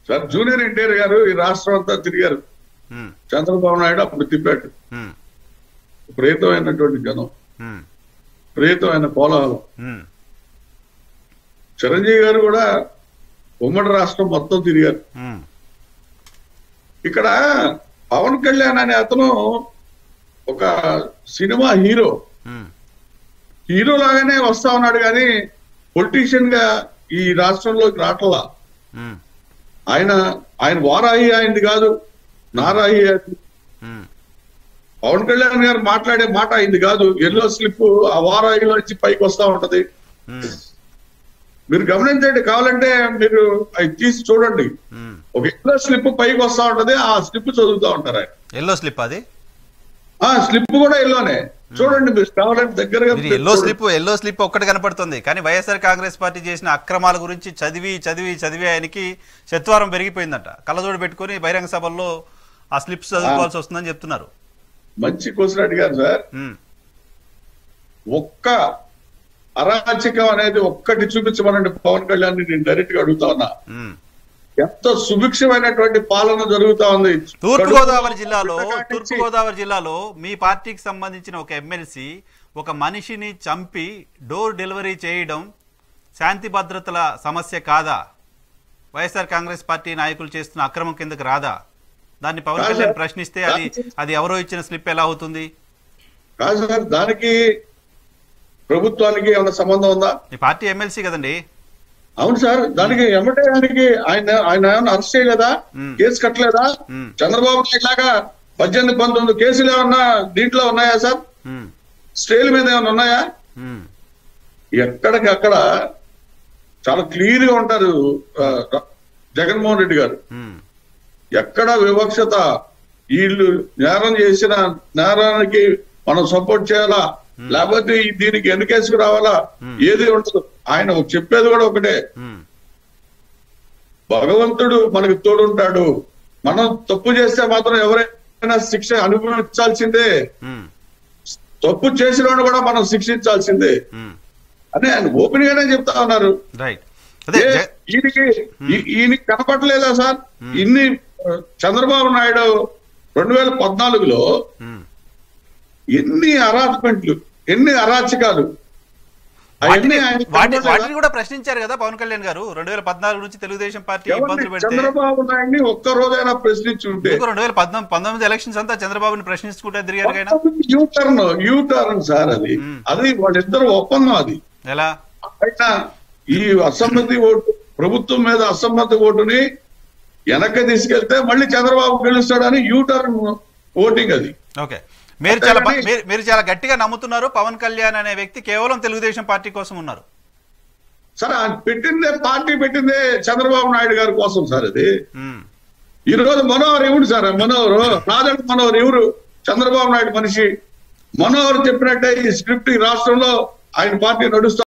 Sir junior NTR గారు ఈ రాష్ట్రం అంతా తిరిగారు ఉమ్, చంద్రబాబు నాయుడు అప్పుడు తిప్పాడు ఉమ్, ప్రేతమైనటువంటి జనం ఉమ్, ప్రేతమైన కోలాహలం ఉమ్, చిరంజీవి గారు కూడా ఉమ్మడి రాష్ట్రం మొత్తం తిరిగారు ఉమ్, ఇక్కడ పవన్ కళ్యాణ్ అనే అతను ఒక సినిమా హీరో ఉమ్, హీరో లాగానే వస్తా ఉన్నాడు కానీ పొలిటీషియన్ గా ఈ రాష్ట్రంలోకి రావట్లా ఉమ్, ఆయన ఆయన వారాహి ఆయనది కాదు నారాహి అది ఉమ్, పవన్ కళ్యాణ్ గారు మాట్లాడే మాట అయింది కాదు ఎల్లో స్లిప్ ఆ వారాహిలో నుంచి పైకి వస్తా ఉంటది ఉమ్, మీరు గమనించండి కావాలంటే మీరు అవి తీసి చూడండి ఉమ్. ఒక ఎల్లో స్లిప్ పైకి వస్తా ఉంటది ఆ స్లిప్ చదువుతా ఉంటారు ఆయన ఎల్లో స్లిప్ అది ఆ స్లిప్ కూడా ఎల్లోనే చూడండి మీరు కావాలంటే దగ్గరగా మీరు ఎల్లో స్లిప్ ఎల్లో స్లిప్ ఒక్కటి కనపడుతుంది కానీ వైఎస్ఆర్ కాంగ్రెస్ పార్టీ చేసిన అక్రమాల గురించి చదివి చదివి చదివి ఆయనకి శత్వారం పెరిగిపోయిందంట కళ్ళజోడు పెట్టుకొని బహిరంగ సభల్లో ఆ స్లిప్స్ చదువుకోవాల్సి వస్తుందని చెప్తున్నారు మంచి క్వశ్చన్ అడిగారు సార్ ఉమ్, ఒక్క అరాచకం అనేది ఒక్కటి చూపించమనండి పవన్ కళ్యాణ్ ని నేను డైరెక్ట్ గా అడుగుతా ఉన్నా ఉమ్. ఎంత సుభిక్షమైనటువంటి పాలన జరుగుతా ఉంది తూర్పు గోదావరి జిల్లాలో పుట్టకాటి తూర్పు గోదావరి జిల్లాలో మీ పార్టీకి సంబంధించిన ఒక ఎమ్మెల్సీ ఒక మనిషిని చంపి డోర్ డెలివరీ చేయడం శాంతి భద్రతల సమస్య కాదా వైఎస్ఆర్ కాంగ్రెస్ పార్టీ నాయకులు చేస్తున్న అక్రమం కిందకి రాదా దాన్ని పవన్ కాదు కళ్యాణ్ సార్. ప్రశ్నిస్తే అది అది ఎవరో ఇచ్చిన స్లిప్ ఎలా అవుతుంది కాదు సార్ దానికి ప్రభుత్వానికి ఏమైనా సంబంధం ఉందా మీ పార్టీ ఎమ్మెల్సీ కదండి అవును సార్ దానికి ఎమ్మటే దానికి ఆయన ఆయన ఏమైనా అరెస్ట్ చేయలేదా మ్మ్. కేసు కట్టలేదా మ్మ్. చంద్రబాబు నాయుడు లాగా పద్దెనిమిది పంతొమ్మిది కేసులు ఏమన్నా దీంట్లో ఉన్నాయా సార్ ఉమ్, స్టేల్ మీద ఏమైనా ఉన్నాయా ఉమ్, ఎక్కడికి అక్కడ చాలా క్లియర్ గా ఉంటారు ఆ, జగన్మోహన్ రెడ్డి గారు ఉమ్, ఎక్కడ వివక్షత వీళ్ళు నేరం చేసిన నేరానికి మనం సపోర్ట్ చేయాలా లేకపోతే ఈ దీనికి ఎన్నికేసుకు రావాలా ఏది ఉండదు ఆయన చెప్పేది కూడా ఒకటే ఉమ్, భగవంతుడు మనకు తోడుంటాడు మనం తప్పు చేస్తే మాత్రం ఎవరైనా శిక్ష అనుభవించాల్సిందే ఉమ్, తప్పు చేసిన వాడిని కూడా మనం శిక్షించాల్సిందే ఉమ్. అని ఆయన ఓపెన్ గానే చెప్తా ఉన్నారు రైట్ అదే ఏ, జగ- ఈయనకి ఈ- ఈయనకి కనపడలేదా సార్ ఇన్ని ఆ, చంద్రబాబు నాయుడు రెండు వేల పద్నాలుగులో ఉమ్. ఎన్ని అరాచమెంట్లు ఎన్ని అరాచకాలు అవన్నీ వాటిని ఆయనకి వాటి- కనపడలేదా? వాటిని కూడా ప్రశ్నించారు కదా పవన్ కళ్యాణ్ గారు రెండు వేల పద్నాలుగు నుంచి తెలుగుదేశం పార్టీ ఎవరిని? ఇబ్బందులు పెడితే చంద్రబాబు నాయుడిని ఒక్క రోజైనా ప్రశ్నించి ఉంటే ఎందుకు రెండు వేల పద్నాలుగు పంతొమ్మిది ఎలక్షన్స్ అంతా చంద్రబాబుని ప్రశ్నించుకుంటే తిరిగారు ఆయన U turn U turn sir అది మ్మ్. అది వాళ్ళిద్దరు ఒప్పందం అది ఎలా ఆయన ఈ అసమ్మతి ఓటు ప్రభుత్వం మీద అసమ్మతి ఓటుని వెనక్కి తీసుకెళ్తే మళ్ళీ చంద్రబాబు గెలుస్తాడని యూ టర్న్ ఓటింగ్ అది ఓకే మీరు చాలా బ- అంతేగాని- మీరు- మీరు చాలా గట్టిగా నమ్ముతున్నారు పవన్ కళ్యాణ్ అనే వ్యక్తి కేవలం తెలుగుదేశం పార్టీ కోసం ఉన్నారు సరే ఆయన పెట్టిందే పార్టీ పెట్టిందే చంద్రబాబు నాయుడు గారి కోసం సార్ అది ఉమ్, ఈ రోజు మనోహర్ ఎవడు సార్ మనోహర్ నాదండి మనోహర్ ఎవరు చంద్రబాబు నాయుడు మనిషి మనోహర్ చెప్పినట్టే ఈ స్క్రిప్ట్ ఈ రాష్ట్రంలో ఆయన పార్టీ నడుస్తా